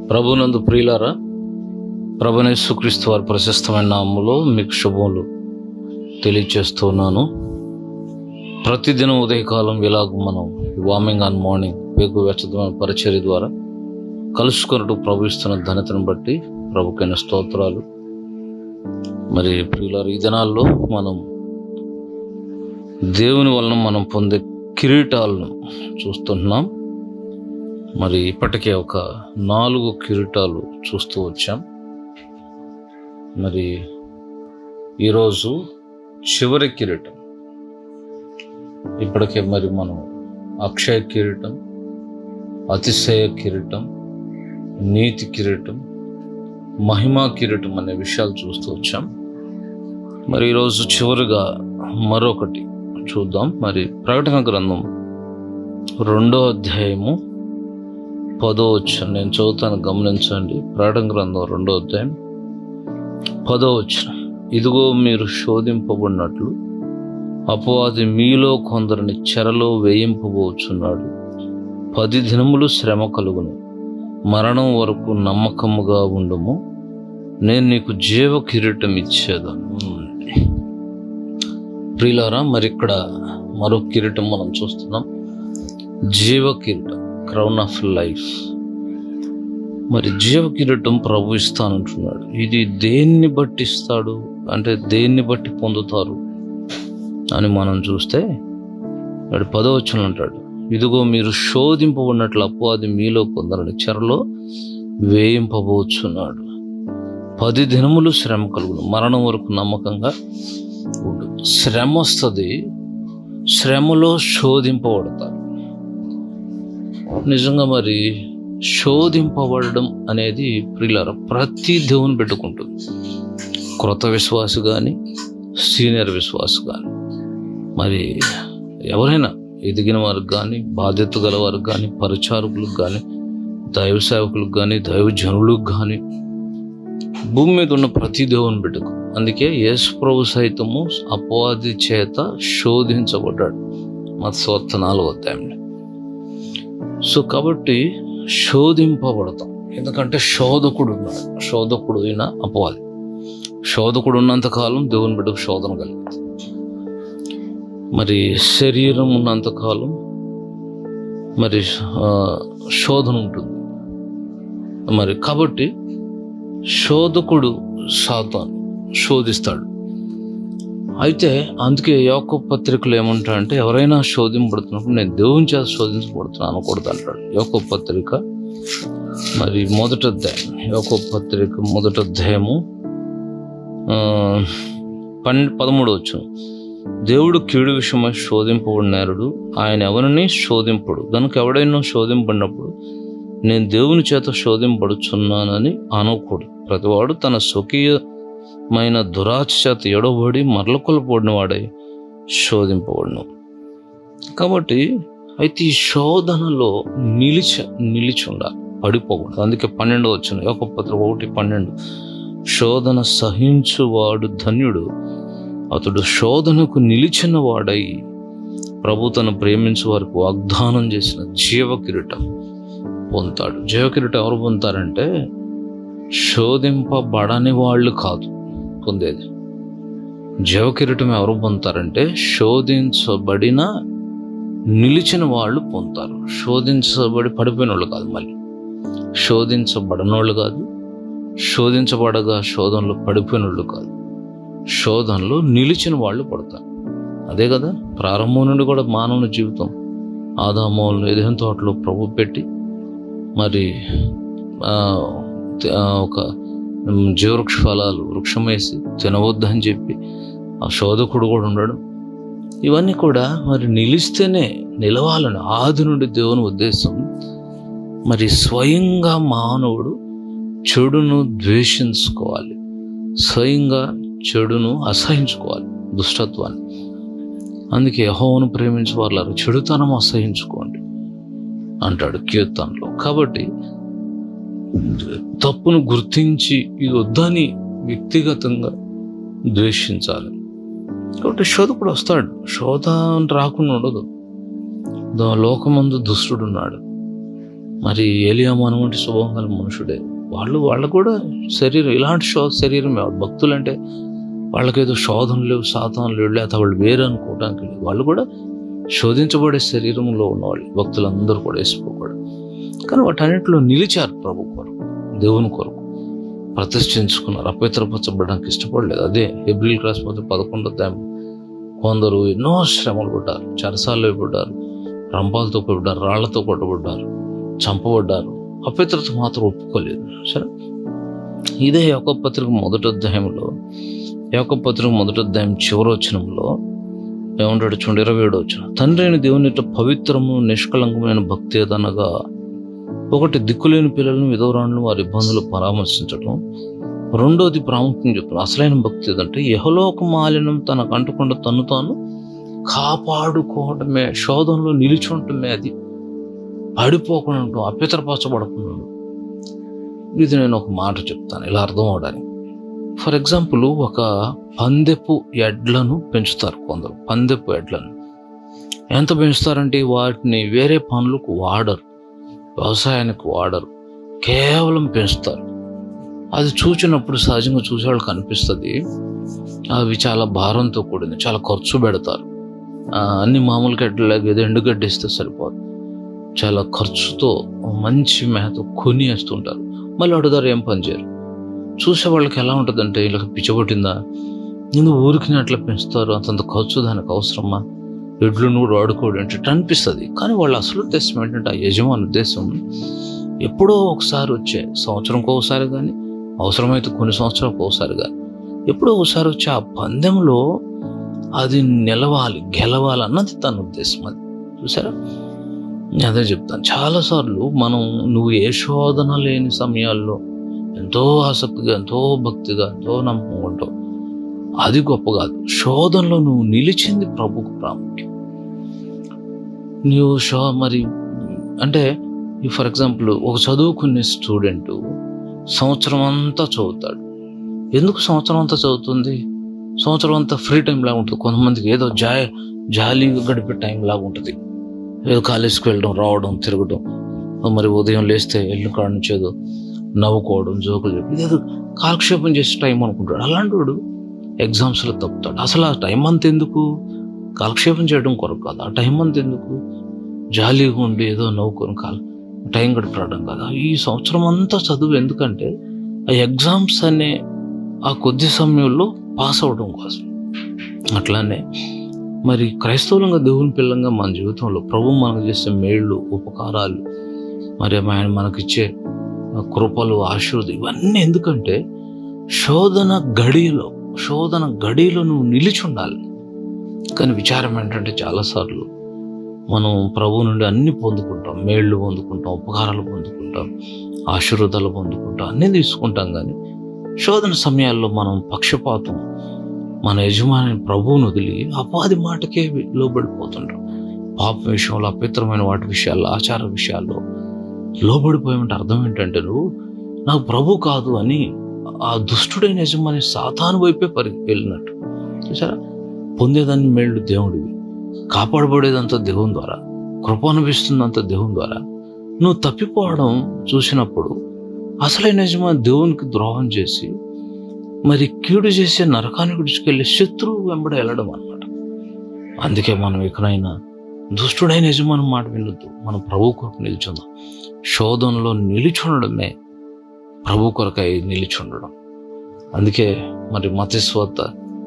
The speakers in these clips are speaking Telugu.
ప్రభునందు ప్రియులారా ప్రభునేశ్వక్రీస్తు వారి ప్రశస్తమైన నామములో మీకు శుభములు తెలియచేస్తున్నాను ప్రతిదినం ఉదయకాలం ఇలాగ మనం వార్మింగ్ ఆన్ మార్నింగ్ పేగు వెచ్చదమైన పరిచర్య ద్వారా కలుసుకున్నట్టు ప్రభు ఇస్తున్న ధనతను బట్టి ప్రభుకైన స్తోత్రాలు మరి ప్రియులారు ఈ దినాల్లో మనం దేవుని వలన మనం పొందే కిరీటాలను చూస్తున్నాం మరి ఇప్పటికే ఒక నాలుగు కిరీటాలు చూస్తూ వచ్చాం మరి ఈరోజు చివరి కిరీటం ఇప్పటికే మరి మనం అక్షయ కిరీటం అతిశయ కిరీటం నీతి కిరీటం మహిమా కిరీటం అనే విషయాలు చూస్తూ వచ్చాం మరి ఈరోజు చివరిగా మరొకటి చూద్దాం మరి ప్రకటన గ్రంథం రెండో అధ్యాయము పదో వచ్చిన నేను చదువుతాను గమనించండి ప్రకటన గ్రంథం రెండో అధ్యాయం పదో వచ్చిన ఇదిగో మీరు శోధింపబడినట్లు అపవాది మీలో కొందరిని చెరలో వేయింపబోచున్నాడు పది దినములు శ్రమ కలుగును మరణం వరకు నమ్మకముగా ఉండము నేను నీకు జీవ కిరీటం ఇచ్చేదాను ప్రియులారా మరి ఇక్కడ మరో కిరీటం మనం చూస్తున్నాం జీవ కిరీటం క్రౌన్ ఆఫ్ లైఫ్ మరి జీవ కిరీటం ప్రభు ఇస్తానంటున్నాడు ఇది దేన్ని బట్టి ఇస్తాడు అంటే దేన్ని బట్టి పొందుతారు అని మనం చూస్తే వాడు పదవచనం అంటాడు ఇదిగో మీరు శోధింపబడినట్లు అపవాది మీలో కొందరిని చెరలో వేయింపబోచున్నాడు పది దినములు శ్రమ కలుగును మరణం వరకు నమ్మకంగా ఉండు శ్రమ వస్తుంది శ్రమలో శోధింపబడతారు నిజంగా మరి శోధింపబడడం అనేది ప్రియులార ప్రతి దేవుని పెట్టుకుంటుంది క్రొత్త విశ్వాసు కానీ సీనియర్ విశ్వాసు కానీ మరి ఎవరైనా ఎదిగిన వారికి కానీ బాధ్యత గల వారికి కానీ పరిచారకులకు కానీ దైవ సేవకులకు కానీ దైవజనులకు కానీ భూమి మీద ఉన్న ప్రతి దేవుని బిడ్డకు అందుకే యేసు ప్రభు సైతము అపవాది చేత శోధించబడ్డాడు మత్స్వార్త నాలుగో అధ్యాయంలో సో కాబట్టి శోధింపబడతాం ఎందుకంటే శోధకుడు ఉన్నాడు శోధకుడు అయిన అపవాది శోధకుడు ఉన్నంతకాలం దేవుని బిడ్డకు శోధన కలిగింది మరి శరీరం ఉన్నంతకాలం మరి ఆ, శోధన ఉంటుంది మరి కాబట్టి శోధకుడు సాతాను శోధిస్తాడు అయితే అందుకే యోక పత్రికలు ఏమంటాడంటే ఎవరైనా శోధింపబడుతున్నప్పుడు నేను దేవుని చేత శోధించబడుతున్నాను అనకూడదు అంటాడు యోక పత్రిక మరి మొదట అధ్యాయం యోక పత్రిక మొదట అధ్యాయము ఆ, పన్నెండు పదమూడు వచ్చు దేవుడు కీడు విషయమై శోధింపబడినారుడు ఆయన ఎవరిని శోధింపడు కనుక ఎవడైనా శోధింపడినప్పుడు నేను దేవుని చేత శోధింపడుచున్నానని అనకూడదు ప్రతివాడు తన స్వకీయమైన దురాశ చేత ఎడబడి మరలకొలపడిన వాడై శోధింపబడును కాబట్టి అయితే ఈ శోధనలో నిలిచ నిలిచి ఉండాలి పడిపోకూడదు అందుకే పన్నెండు వచ్చిన ఒక పత్రిక ఒకటి పన్నెండు శోధన సహించువాడు ధన్యుడు అతడు శోధనకు నిలిచిన వాడై ప్రభు తను ప్రేమించు వారికి వాగ్దానం చేసిన జీవ కిరీటం పొందుతాడు జీవ కిరీటం ఎవరు పొందుతారంటే శోధింపబడని వాళ్ళు కాదు పొందేది జీవ కిరీటం ఎవరు పొందుతారంటే శోధించబడిన నిలిచిన వాళ్ళు పొందుతారు శోధించబడి పడిపోయిన వాళ్ళు కాదు మళ్ళీ శోధించబడని వాళ్ళు కాదు శోధించబడగా శోధనలో పడిపోయిన వాళ్ళు కాదు శోధనలో నిలిచిన వాళ్ళు పడతారు అదే కదా ప్రారంభం నుండి కూడా మానవుని జీవితం ఆదామోలను ఏదైనా తోటలో ప్రభు పెట్టి మరి ఆ, త- ఆ, ఒక ఉమ్, జీవవృక్ష ఫలాలు వృక్షం వేసి తినవద్దని చెప్పి ఆ శోధకుడు కూడా ఉండడం ఇవన్నీ కూడా మరి నిలిస్తేనే నిలవాలని ఆది నుండి దేవుని ఉద్దేశం మరి స్వయంగా మానవుడు చెడును ద్వేషించుకోవాలి స్వయంగా చెడును అసహించుకోవాలి దుష్టత్వాన్ని అందుకే యహోవను ప్రేమించే వాళ్ళారు చెడుతనం అసహించుకోండి అంటాడు కీర్తనలో కాబట్టి తప్పును గుర్తించి ఇది వద్దని వ్యక్తిగతంగా ద్వేషించాలి కాబట్టి శోధకుడు వస్తాడు శోధ రాకుండా ఉండదు దో- లోకమందు దుష్టుడు ఉన్నాడు మరి ఏలియా మనవంటి స్వభావం గల మనుషుడే వాళ్ళు వాళ్ళు కూడా శరీరం ఇలాంటి శో శరీరం భక్తులు అంటే వాళ్ళకేదో శోధన లేవు సాధనలు లేవు లేకపోతే వాళ్ళు వేరు అనుకోవడానికి లేదు వాళ్ళు కూడా శోధించబడే శరీరంలో ఉన్నవాళ్ళు భక్తులందరూ కూడా వేసిపోకూడదు కానీ వాటన్నిటిలో నిలిచారు ప్రభు కొరకు దేవుని కొరకు ప్రతిష్ఠించుకున్నారు అపవిత్రపరచబడడానికి ఇష్టపడలేదు అదే ఎబ్రిల్ క్లాస్ పోతే పదకొండో అధ్యాయం కొందరు ఎన్నో శ్రమలు పడ్డారు చెరసాల్లో పడ్డారు రంపాలతో పడ్డారు రాళ్లతో కొట్టబడ్డారు చంపబడ్డారు అపవిత్రత మాత్రం ఒప్పుకోలేదు సరే ఇదే యొక్క పత్రిక మొదటి అధ్యాయంలో యొక్క పత్రిక మొదటి అధ్యాయం చివరి వచనంలో ఏమంటాడు చూడండి ఇరవై ఏడు వచ్చిన తండ్రి అయిన దేవుని యొక్క పవిత్రము నిష్కలంకమైన భక్తి ఏదనగా ఒకటి దిక్కులేని పిల్లలను విధవరాలను వారి ఇబ్బందులు పరామర్శించడం రెండోది ప్రాముఖ్యం చెప్తాను అసలైన భక్తి ఏదంటే యహలోక మాలినం తనకు అంటకుండా తను తాను కాపాడుకోవడమే శోధనలో నిలిచి ఉండటమే అది పడిపోకుండా ఉండటం అపితరపరచబడకుండా ఉండటం. ఇది నేను ఒక మాట చెప్తాను ఇలా అర్థం అవడానికి ఫర్ ఎగ్జాంపుల్ ఒక పందెపు ఎడ్లను పెంచుతారు కొందరు పందెపు ఎడ్లను ఎంత పెంచుతారంటే వాటిని వేరే పనులకు వాడరు వ్యవసాయానికి వాడరు కేవలం పెంచుతారు అది చూచినప్పుడు సహజంగా చూసే వాళ్ళకి అనిపిస్తుంది అవి చాలా భారంతో కూడింది చాలా ఖర్చు పెడతారు ఆ, అన్ని మామూలు గడ్డలాగా ఏదో ఎండుగడ్డ ఇస్తే సరిపోదు చాలా ఖర్చుతో మంచి మేత కొని వేస్తుంటారు మళ్ళీ అడుగుదారు ఏం పని చేయరు చూసే వాళ్ళకి ఎలా ఉంటుందంటే వీళ్ళకి పిచ్చగొట్టిందా నేను ఊరికి అట్లా పెంచుతారు అంతంత ఖర్చు దానికి అవసరమా ఎడ్లు కూడా వాడుకోవడం అంటే అనిపిస్తుంది కానీ వాళ్ళ అసలు ఉద్దేశం ఏంటంటే ఆ యజమాని ఉద్దేశం ఎప్పుడో ఒకసారి వచ్చే సంవత్సరంకి ఒకసారి కానీ అవసరమైతే కొన్ని సంవత్సరాలకు ఒకసారి కానీ ఎప్పుడో ఒకసారి వచ్చే ఆ పందెంలో అది నిలవాలి గెలవాలి అన్నది తన ఉద్దేశం అది చూసారా నేను అదే చెప్తాను చాలాసార్లు మనం నువ్వు ఏ శోధన లేని సమయాల్లో ఎంతో ఆసక్తిగా ఎంతో భక్తిగా ఎంతో నమ్మకం ఉంటావు అది గొప్ప కాదు శోధనలో నువ్వు నిలిచింది ప్రభుకు ప్రాముఖ్యం నువ్వు షో మరి అంటే ఫర్ ఎగ్జాంపుల్ ఒక చదువుకునే స్టూడెంట్ సంవత్సరం అంతా చదువుతాడు ఎందుకు సంవత్సరం అంతా చదువుతుంది సంవత్సరం అంతా ఫ్రీ టైం లాగా ఉంటుంది కొంతమందికి ఏదో జా జాలీగా గడిపే టైం లాగా ఉంటుంది ఏదో కాలేజీకి వెళ్ళడం రావడం తిరగడం మరి ఉదయం లేస్తే వెళ్ళిన కాడ నుంచి ఏదో నవ్వుకోవడం జోకులు చెప్పి ఇదేదో కాలక్షేపం చేసే టైం అనుకుంటాడు అలాంటి వాడు ఎగ్జామ్స్లో తప్పుతాడు అసలు ఆ టైం అంత ఎందుకు కాలక్షేపం చేయడం కొరకు కాదు ఆ టైం అంత ఎందుకు జాలీగా ఉండి ఏదో నవ్వుకొని కాల టైం గడిపడం కదా ఈ సంవత్సరం అంతా చదువు ఎందుకంటే ఆ ఎగ్జామ్స్ అనే ఆ కొద్ది సమయంలో పాస్ అవడం కోసం అట్లానే మరి క్రైస్తవులంగా దేవుని పిల్లంగా మన జీవితంలో ప్రభు మనకు చేసే మేళ్ళు ఉపకారాలు మరి ఆయన మనకిచ్చే కృపలు ఆశీర్వదం ఇవన్నీ ఎందుకంటే శోధన గడిలో శోధన గడిలో నువ్వు నిలిచి ఉండాలి కానీ విచారం ఏంటంటే చాలాసార్లు మనం ప్రభు నుండి అన్ని పొందుకుంటాం మేళ్ళు పొందుకుంటాం ఉపకారాలు పొందుకుంటాం ఆశీర్వాదాలు పొందుకుంటాం అన్నీ తీసుకుంటాం కానీ శోధన సమయాల్లో మనం పక్షపాతం మన యజమాని ప్రభువును వదిలి అపాది మాటకే లోబడిపోతుంటాం పాప విషయంలో అపవిత్రమైన వాటి విషయాల్లో ఆచార విషయాల్లో లోబడిపోయామంటే అర్థం ఏంటంటే నువ్వు నాకు ప్రభు కాదు అని ఆ దుష్టుడైన యజమాని సాతాను వైపే పరి వెళ్ళినట్టు చూసారా పొందేదాన్ని మేళ్ళు దేవుడివి కాపాడబడేదంతా దేవుని ద్వారా కృప అనిపిస్తుందంతా దేవుని ద్వారా నువ్వు తప్పిపోవడం చూసినప్పుడు అసలైన యజమాని దేవునికి ద్రోహం చేసి మరి కీడు చేసే నరకానికి విడిచుకెళ్ళి శత్రువు వెంబడి వెళ్ళడం అన్నమాట అందుకే మనం ఎక్కడైనా దుష్టుడైన యజమాని మాట వినొద్దు మనం ప్రభు కొరకు నిల్చుందాం శోధనలో నిలిచుండడమే ప్రభు కొరకై నిలిచుండడం అందుకే మరి మతస్వత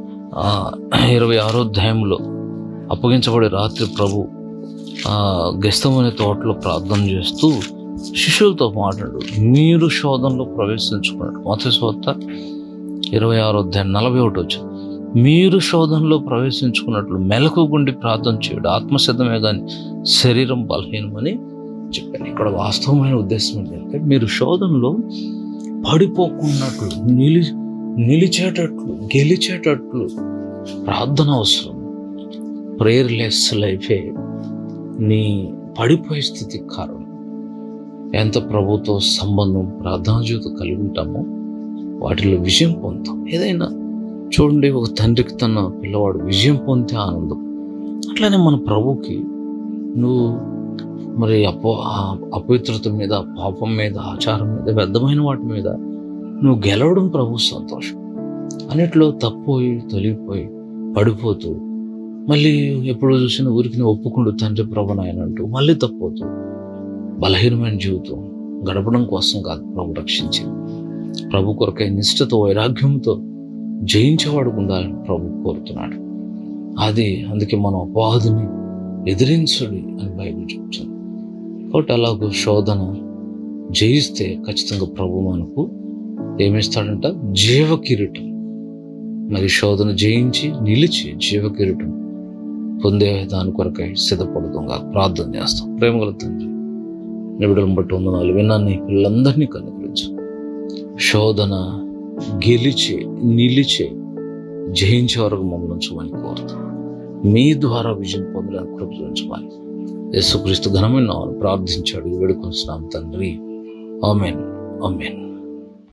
ఇరవై ఆరో అధ్యాయంలో అప్పగించబడే రాత్రి ప్రభు ఆ గెస్తమనే తోటలో ప్రార్థన చేస్తూ శిష్యులతో మాట్లాడు మీరు శోధనలో ప్రవేశించుకున్నాడు మతస్వత ఇరవై ఆరో అధ్యాయం నలభై ఒకటి వచ్చింది మీరు శోధనలో ప్రవేశించుకున్నట్లు మెలకు గుండి ప్రార్థన చేయడు ఆత్మసిద్ధమే కానీ శరీరం బలహీనమని చెప్పాను ఇక్కడ వాస్తవమైన ఉద్దేశం ఏంటంటే మీరు శోధనలో పడిపోకున్నట్లు నిలి నిలిచేటట్లు గెలిచేటట్లు ప్రార్థన అవసరం ప్రేయర్లెస్ లైఫే నీ పడిపోయే స్థితికి కారణం ఎంత ప్రభుతో సంబంధం ప్రార్థన జీవితం కలిగి ఉంటామో వాటిలో విజయం పొందుతాం ఏదైనా చూడండి ఒక తండ్రికి తన పిల్లవాడు విజయం పొందితే ఆనందం అట్లానే మన ప్రభుకి నువ్వు మరి అపో ఆ అపవిత్రత మీద పాపం మీద ఆచారం మీద వ్యర్థమైన వాటి మీద నువ్వు గెలవడం ప్రభు సంతోషం అన్నిట్లో తప్పోయి తొలిగిపోయి పడిపోతూ మళ్ళీ ఎప్పుడు చూసిన ఊరికి నువ్వు ఒప్పుకుంటూ తండ్రి ప్రభు నాయన అంటూ మళ్ళీ తప్పోతూ బలహీనమైన జీవితం గడపడం కోసం కాదు ప్రభు రక్షించింది ప్రభు కొరకై నిష్ఠతో వైరాగ్యంతో జయించేవాడు ఉండాలని ప్రభు కోరుతున్నాడు అది అందుకే మనం అపాధిని ఎదిరించుడి అని బైబిల్ చెప్తుంది కాబట్టి అలాగూ శోధన జయిస్తే ఖచ్చితంగా ప్రభు మనకు ఏమిస్తాడంట జీవ కిరీటం మరి శోధన జయించి నిలిచి జీవ కిరీటం పొందే దాని కొరకై సిద్ధపడుతుంగా ప్రార్థన చేస్తాం ప్రేమగల తండ్రి నిబిడలను బట్టి వందనాలు విన్నాన్ని పిల్లలందరినీ కనుగరించు శోధన గెలిచే నిలిచే జయించే వరకు మమ్మల్ని ఉంచమని కోరుతాం మీ ద్వారా విజయం పొందడానికి కృప చూపించమని యేసుక్రీస్తు ఘనమైన నామమున ప్రార్థించాడు వేడుకొంచున్నాం తండ్రి ఆమెన్ ఆమెన్